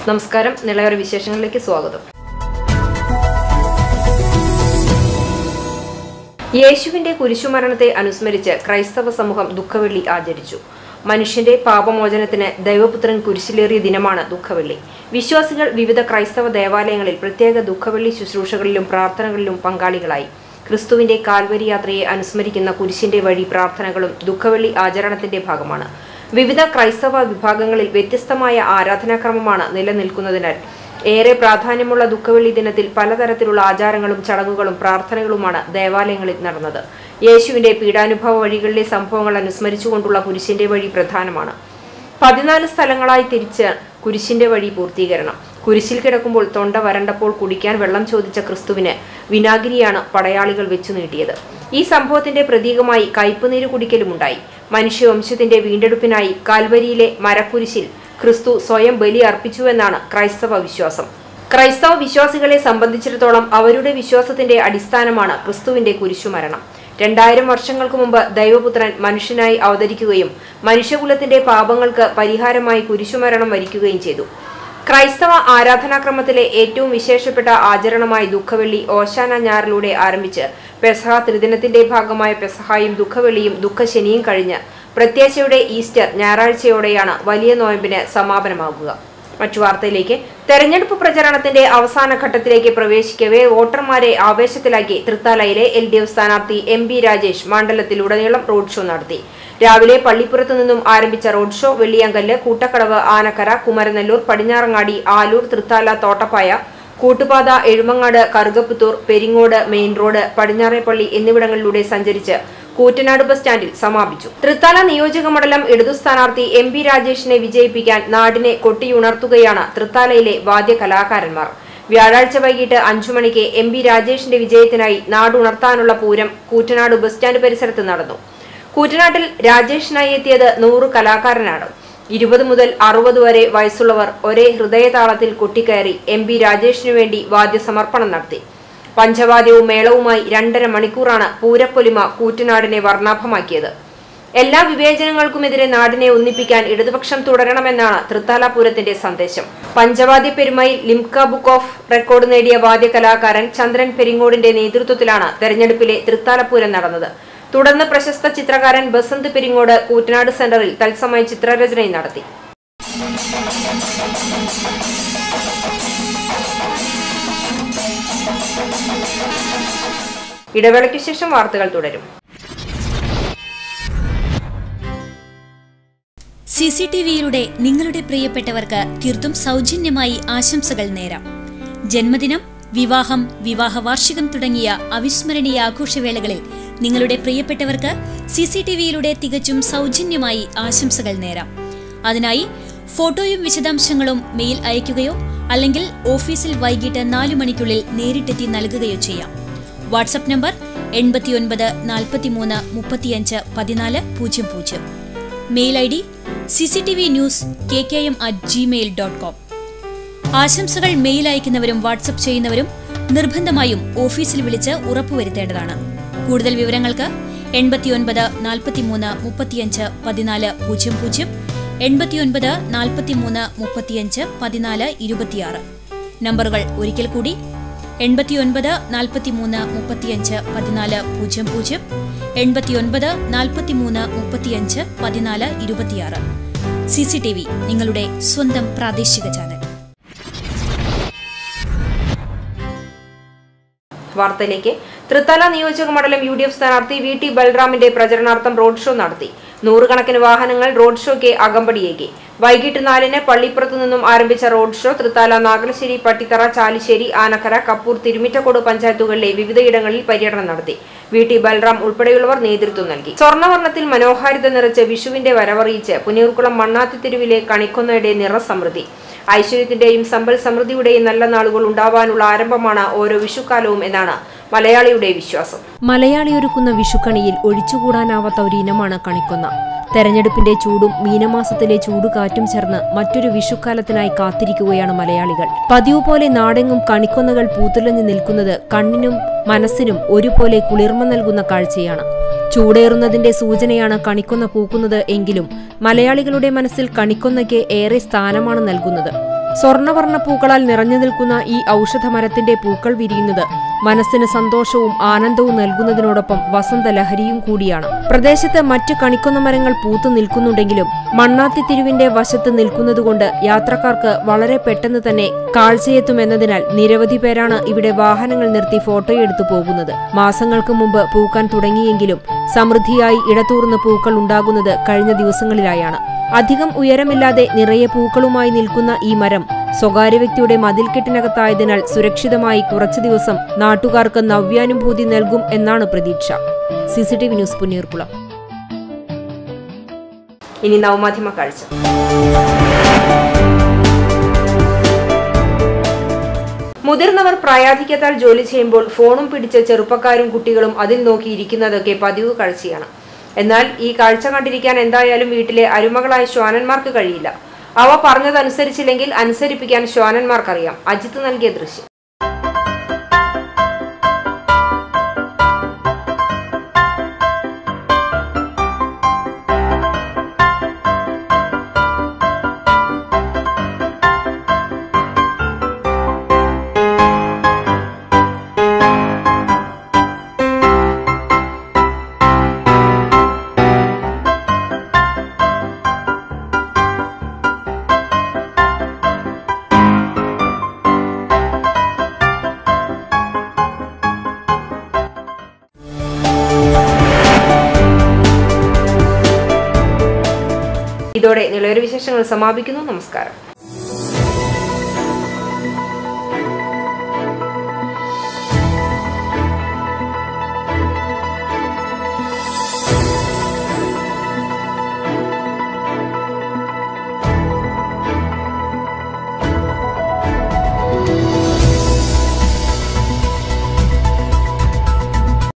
നമസ്കാരം നിളയൊരു വിശേഷങ്ങളിലേക്ക് സ്വാഗതം യേശുവിന്റെ കുരിശുമരണത്തെ അനുസ്മരിച്ച് ക്രൈസ്തവ സമൂഹം ദുഃഖവെള്ളി ആചരിച്ചു മനുഷ്യന്റെ പാപമോചനത്തിന് ദൈവപുത്രൻ കുരിശിലേറിയ ദിനമാണ് ദുഃഖവെള്ളി വിശ്വാസികൾ വിവിധ ക്രൈസ്തവ ദേവാലയങ്ങളിൽ പ്രത്യേക ദുഃഖവെള്ളി ശുശ്രൂഷകളിലും പ്രാർത്ഥനകളിലും പങ്കാളികളായി ക്രിസ്തുവിന്റെ കാൽവരി യാത്രയെ അനുസ്മരിക്കുന്ന കുരിശിന്റെ വഴി പ്രാർത്ഥനകളും ദുഃഖവെള്ളി ആചരണത്തിന്റെ ഭാഗമാണ് വിവിധ ക്രൈസ്തവ വിഭാഗങ്ങളിൽ വ്യത്യസ്തമായ ആരാധനാക്രമമാണ് നിലനിൽക്കുന്നതിനാൽ ഏറെ പ്രാധാന്യമുള്ള ദുഃഖവെള്ളി ദിനത്തിൽ പലതരത്തിലുള്ള ആചാരങ്ങളും ചടങ്ങുകളും പ്രാർത്ഥനകളുമാണ് ദേവാലയങ്ങളിൽ നടന്നത് യേശുവിന്റെ പീഡാനുഭവ വഴികളിലെ സംഭവങ്ങൾ അനുസ്മരിച്ചുകൊണ്ടുള്ള കുരിശിന്റെ വഴി പ്രധാനമാണ് പതിനാല് സ്ഥലങ്ങളായി തിരിച്ച് കുരിശിന്റെ വഴി പൂർത്തീകരണം കുരിശിൽ കിടക്കുമ്പോൾ തൊണ്ട വരണ്ടപ്പോൾ കുടിക്കാൻ വെള്ളം ചോദിച്ച ക്രിസ്തുവിന് വിനാഗിരിയാണ് പടയാളികൾ വെച്ചു നീട്ടിയത് ഈ സംഭവത്തിന്റെ പ്രതീകമായി കയ്പുനീര് കുടിക്കലുമുണ്ടായി മനുഷ്യവംശത്തിന്റെ വീണ്ടെടുപ്പിനായി കാൽവരിയിലെ മരക്കുരിശിൽ ക്രിസ്തു സ്വയം ബലി അർപ്പിച്ചുവെന്നാണ് ക്രൈസ്തവ വിശ്വാസം ക്രൈസ്തവ വിശ്വാസികളെ സംബന്ധിച്ചിടത്തോളം അവരുടെ വിശ്വാസത്തിന്റെ അടിസ്ഥാനമാണ് ക്രിസ്തുവിന്റെ കുരിശുമരണം രണ്ടായിരം വർഷങ്ങൾക്ക് മുമ്പ് ദൈവപുത്രൻ മനുഷ്യനായി അവതരിക്കുകയും മനുഷ്യകുലത്തിന്റെ പാപങ്ങൾക്ക് പരിഹാരമായി കുരിശുമരണം വരിക്കുകയും ചെയ്തു ക്രൈസ്തവ ആരാധനാക്രമത്തിലെ ഏറ്റവും വിശേഷപ്പെട്ട ആചരണമായി ദുഃഖവെള്ളി ഓശാന ഞാറിലൂടെ ആരംഭിച്ച് പെസഹ ത്രിദിനത്തിന്റെ ഭാഗമായ പെസഹായും ദുഃഖവെള്ളിയും ദുഃഖശനിയും കഴിഞ്ഞ് പ്രത്യാശയുടെ ഈസ്റ്റർ ഞായറാഴ്ചയോടെയാണ് വലിയ നോയമ്പിന് സമാപനമാകുക മറ്റു വാർത്തയിലേക്ക് തെരഞ്ഞെടുപ്പ് പ്രചരണത്തിന്റെ അവസാന ഘട്ടത്തിലേക്ക് പ്രവേശിക്കവേ വോട്ടർമാരെ ആവേശത്തിലാക്കി തൃത്താലയിലെ എൽ ഡി എഫ് സ്ഥാനാർത്ഥി എം ബി രാജേഷ് മണ്ഡലത്തിലുടനീളം റോഡ് ഷോ നടത്തി രാവിലെ പള്ളിപ്പുറത്തു നിന്നും ആരംഭിച്ച road show Velliyankallu Koottakkadavu Anakkara Kumaranellur Padinjarangadi Aloor Thrithala Thottappaya Koottupatha Ezhumangad Karukaputhur Peringode main road Padinjarepalli എന്നിവിടങ്ങളിലൂടെ സഞ്ചരിച്ച് കൂറ്റനാട് ബസ് സ്റ്റാൻഡിൽ സമാപിച്ചു തൃത്താല നിയോജക മണ്ഡലം ഇടതു സ്ഥാനാർത്ഥി എം പി രാജേഷിനെ വിജയിപ്പിക്കാൻ നാടിനെ കൊട്ടിയുണർത്തുകയാണ് തൃത്താലയിലെ വാദ്യ കലാകാരന്മാർ വ്യാഴാഴ്ച വൈകിട്ട് അഞ്ചു മണിക്ക് എം പി രാജേഷിന്റെ വിജയത്തിനായി നാടുണർത്താനുള്ള പൂരം കൂറ്റനാട് ബസ് സ്റ്റാൻഡ് പരിസരത്ത് നടന്നു കൂറ്റനാട്ടിൽ രാജേഷിനായി എത്തിയത് നൂറ് കലാകാരനാണ് ഇരുപത് മുതൽ അറുപത് വരെ വയസ്സുള്ളവർ ഒരേ ഹൃദയതാളത്തിൽ കൊട്ടിക്കയറി എം പി രാജേഷിനു വേണ്ടി വാദ്യസമർപ്പണം നടത്തി പഞ്ചവാദ്യവും മേളവുമായി രണ്ടര മണിക്കൂറാണ് പൂരപ്പൊലിമ കൂറ്റനാടിനെ വർണ്ണാഭമാക്കിയത് എല്ലാ വിവേചനങ്ങൾക്കുമെതിരെ നാടിനെ ഒന്നിപ്പിക്കാൻ ഇടതുപക്ഷം തുടരണമെന്നാണ് തൃത്താല പൂരത്തിന്റെ സന്ദേശം പഞ്ചവാദ്യ പെരുമയിൽ ലിംക ബുക്ക് ഓഫ് റെക്കോർഡ് നേടിയ വാദ്യ കലാകാരൻ ചന്ദ്രൻ പെരിങ്ങോടിന്റെ നേതൃത്വത്തിലാണ് തെരഞ്ഞെടുപ്പിലെ തൃത്താല പൂരം നടന്നത് തുടർന്ന് പ്രശസ്ത ചിത്രകാരൻ ബസന്ത് പെരിങ്ങോട് കൂറ്റനാട് സെന്ററിൽ തത്സമയ ചിത്രരചനയും നടത്തി ഇടവേളയ്ക്ക് ശേഷം വാർത്തകൾ തുടരും സി സി ടി വിയിലൂടെ നിങ്ങളുടെ പ്രിയപ്പെട്ടവർക്ക് തീർത്തും സൗജന്യമായി ആശംസകൾ നേരാം ജന്മദിനം വിവാഹം വിവാഹ വാർഷികം തുടങ്ങിയ അവിസ്മരണീയ ആഘോഷവേളകളിൽ നിങ്ങളുടെ പ്രിയപ്പെട്ടവർക്ക് സി സി ടി വിയിലൂടെ തികച്ചും സൗജന്യമായി ആശംസകൾ നേരാം അതിനായി ഫോട്ടോയും വിശദാംശങ്ങളും മെയിൽ അയയ്ക്കുകയോ അല്ലെങ്കിൽ ഓഫീസിൽ വൈകിട്ട് നാലു മണിക്കുള്ളിൽ നേരിട്ടെത്തി നൽകുകയോ ചെയ്യാം വാട്സപ്പ് നമ്പർ എൺപത്തിയൊൻപത് നാൽപ്പത്തിമൂന്ന് മുപ്പത്തിയഞ്ച് പതിനാല് പൂജ്യം പൂജ്യം mail I D C C T V news K K M at Gmail dot com ആശംസകൾ മെയിൽ അയക്കുന്നവരും വാട്സപ്പ് ചെയ്യുന്നവരും നിർബന്ധമായും ഓഫീസിൽ വിളിച്ച് ഉറപ്പുവരുത്തേണ്ടതാണ് കൂടുതൽ വിവരങ്ങൾക്ക് എൺപത്തിയൊൻപത് നാൽപ്പത്തിമൂന്ന് മുപ്പത്തിയഞ്ച് പതിനാല് പൂജ്യം പൂജ്യം എൺപത്തിയൊൻപത് നാൽപ്പത്തിമൂന്ന് മുപ്പത്തിയഞ്ച് പതിനാല് ഇരുപത്തിയാറ് നമ്പറുകൾ ഒരിക്കൽ കൂടി എൺപത്തിയൊൻപത് നാൽപ്പത്തിമൂന്ന് മുപ്പത്തിയഞ്ച് പതിനാല് പൂജ്യം പൂജ്യം എൺപത്തിയൊൻപത് നാൽപ്പത്തിമൂന്ന് മുപ്പത്തിയഞ്ച് പതിനാല് ഇരുപത്തിയാറ് സി സി ടി വി നിങ്ങളുടെ സ്വന്തം പ്രാദേശിക ചാനൽ വാർത്തയിലേക്ക് തൃത്താല നിയോജക മണ്ഡലം യു ഡി എഫ് സ്ഥാനാർത്ഥി വി ടി ബൽറാമിന്റെ പ്രചരണാർത്ഥം റോഡ് ഷോ നടത്തി നൂറുകണക്കിന് വാഹനങ്ങൾ റോഡ് ഷോയ്ക്ക് അകമ്പടിയേകി വൈകിട്ട് നാലിന് പള്ളിപ്പുറത്തു നിന്നും ആരംഭിച്ച റോഡ് ഷോ തൃത്താല നാഗലശ്ശേരി പട്ടിത്തറ ചാലിശ്ശേരി ആനക്കര കപ്പൂർ തിരുമിറ്റക്കോട് പഞ്ചായത്തുകളിലെ വിവിധയിടങ്ങളിൽ പര്യടനം നടത്തി വി ടി ബൽറാം ഉൾപ്പെടെയുള്ളവർ നേതൃത്വം നൽകി സ്വർണ്ണവർണ്ണത്തിൽ മനോഹാരിത നിറച്ച് വിഷുവിന്റെ വരവറിയിച്ച് പുനീർകുളം മണ്ണാത്തി തെരുവിലെ കണിക്കൊന്നയുടെ നിറസമൃദ്ധി ഐശ്വര്യത്തിന്റെയും സമ്പൽ സമൃദ്ധിയുടെയും നല്ല നാളുകൾ ഉണ്ടാവാനുള്ള ആരംഭമാണ് ഓരോ വിഷുക്കാലവും എന്നാണ് മലയാളിയുടെ വിശ്വാസം മലയാളി ഒരുക്കുന്ന വിഷുക്കണിയിൽ ഒഴിച്ചുകൂടാനാവാത്ത ഒരു ഇനമാണ് കണിക്കൊന്ന തെരഞ്ഞെടുപ്പിന്റെ ചൂടും മീനമാസത്തിലെ ചൂടുകാറ്റും ചേർന്ന് മറ്റൊരു വിഷുക്കാലത്തിനായി കാത്തിരിക്കുകയാണ് മലയാളികൾ പതിവ് പോലെ നാടെങ്ങും കണിക്കൊന്നകൾ പൂത്തുലഞ്ഞു നിൽക്കുന്നത് കണ്ണിനും മനസ്സിനും ഒരുപോലെ കുളിർമ നൽകുന്ന കാഴ്ചയാണ് ചൂടേറുന്നതിന്റെ സൂചനയാണ് കണിക്കൊന്ന പൂക്കുന്നത് എങ്കിലും മലയാളികളുടെ മനസ്സിൽ കണിക്കൊന്നയ്ക്ക് ഏറെ സ്ഥാനമാണ് നൽകുന്നത് സ്വർണവർണ്ണ പൂക്കളാൽ നിറഞ്ഞു നിൽക്കുന്ന ഈ ഔഷധമരത്തിന്റെ പൂക്കൾ വിരിയുന്നത് മനസ്സിന് സന്തോഷവും ആനന്ദവും നൽകുന്നതിനോടൊപ്പം വസന്തലഹരിയും കൂടിയാണ് പ്രദേശത്ത് മറ്റ് കണിക്കൊന്ന മരങ്ങൾ പൂത്തു നിൽക്കുന്നുണ്ടെങ്കിലും മണ്ണാത്തി തിരുവിന്റെ വശത്ത് നിൽക്കുന്നതുകൊണ്ട് യാത്രക്കാർക്ക് വളരെ പെട്ടെന്ന് തന്നെ കാഴ്ചയെത്തുമെന്നതിനാൽ നിരവധി പേരാണ് ഇവിടെ വാഹനങ്ങൾ നിർത്തി ഫോട്ടോയെടുത്തു പോകുന്നത് മാസങ്ങൾക്ക് മുമ്പ് പൂക്കാൻ തുടങ്ങിയെങ്കിലും സമൃദ്ധിയായി ഇടതൂർന്ന് പൂക്കൾ ഉണ്ടാകുന്നത് കഴിഞ്ഞ ദിവസങ്ങളിലായാണ് അധികം ഉയരമില്ലാതെ നിറയെ പൂക്കളുമായി നിൽക്കുന്ന ഈ മരം സ്വകാര്യ വ്യക്തിയുടെ മതിൽക്കെട്ടിനകത്തായതിനാൽ സുരക്ഷിതമായി കുറച്ചു ദിവസം നാട്ടുകാർക്ക് നവ്യാനുഭൂതി നൽകും എന്നാണ് പ്രതീക്ഷ സിസിടിവി ന്യൂസ് പുന്നീർകുളം ഇനി നവമാധ്യമ കാഴ്ച മുതിർന്നവർ പ്രായാധിക്യത്താൽ ജോലി ചെയ്യുമ്പോൾ ഫോണും പിടിച്ച ചെറുപ്പക്കാരും കുട്ടികളും അതിൽ നോക്കി ഇരിക്കുന്നതൊക്കെ പതിവ് കാഴ്ചയാണ് എന്നാൽ ഈ കാഴ്ച കണ്ടിരിക്കാൻ എന്തായാലും വീട്ടിലെ അരുമകളായ ശ്വാനന്മാർക്ക് കഴിയില്ല അവ പറഞ്ഞതനുസരിച്ചില്ലെങ്കിൽ അനുസരിപ്പിക്കാൻ ശ്വാനന്മാർക്കറിയാം അജിത്ത് നൽകിയ ദൃശ്യം ഇതോടെ നിളയൊരു വിശേഷങ്ങൾ സമാപിക്കുന്നു നമസ്കാരം